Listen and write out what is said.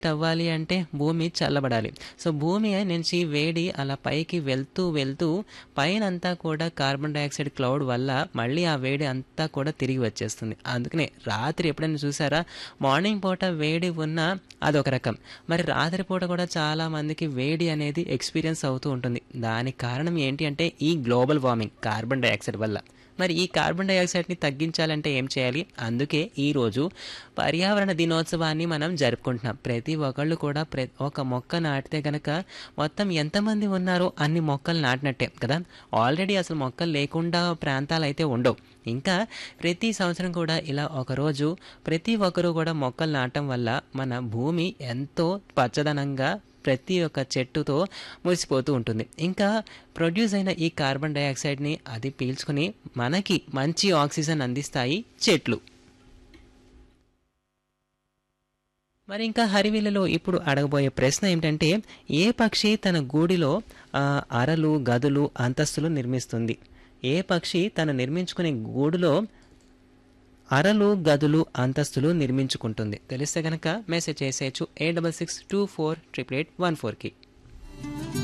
అవ్వాలి అంటే భూమి చల్లబడాలి సో భూమి నుంచి వేడి అలా పైకి వెళ్తూ వెళ్తూ పైనంతా కూడా కార్బన్ డైఆక్సైడ్ క్లౌడ్ వల్ల మళ్ళీ ఆ వేడి అంతా కూడా తిరిగి వచ్చేస్తుంది అందుకనే రాత్రి ఎప్పుడైనా చూసారా మార్నింగ్ పూట వేడి ఉన్నా అదొక రకం మరి రాత్రి పూట కూడా చాలా మందికి వేడి అనేది ఎక్స్పీరియన్స్ అవుతూ ఉంటుంది దానికి కారణం ఏంటి అంటే ఈ గ్లోబల్ వార్మింగ్ కార్బన్ డైఆక్సైడ్ వల్ల మరి ఈ కార్బన్ డైఆక్సైడ్ని తగ్గించాలంటే ఏం చేయాలి అందుకే ఈరోజు పర్యావరణ దినోత్సవాన్ని మనం జరుపుకుంటున్నాం ప్రతి ఒక్కళ్ళు కూడా ప్ర ఒక మొక్క నాటితే గనక మొత్తం ఎంతమంది ఉన్నారో అన్ని మొక్కలు నాటినట్టే కదా ఆల్రెడీ అసలు మొక్కలు లేకుండా ప్రాంతాలు అయితే ఉండవు ఇంకా ప్రతి సంవత్సరం కూడా ఇలా ఒకరోజు ప్రతి ఒక్కరూ కూడా మొక్కలు నాటడం వల్ల మన భూమి ఎంతో పచ్చదనంగా ప్రతి ఒక్క చెట్టుతో మురిసిపోతూ ఉంటుంది ఇంకా ప్రొడ్యూస్ అయిన ఈ కార్బన్ డైఆక్సైడ్ని అది పీల్చుకుని మనకి మంచి ఆక్సిజన్ అందిస్తాయి చెట్లు మరి ఇంకా హరివిల్లలో ఇప్పుడు అడగబోయే ప్రశ్న ఏమిటంటే ఏ పక్షి తన గూడిలో ఆ, అరలు గదులు అంతస్తులు నిర్మిస్తుంది ఏ పక్షి తను నిర్మించుకునే గూడులో అరలు గదులు అంతస్తులు నిర్మించుకుంటుంది తెలిస్తే గనక మెసేజ్ చేసేయచ్చు eight double six two four triple eight one ఫోర్కి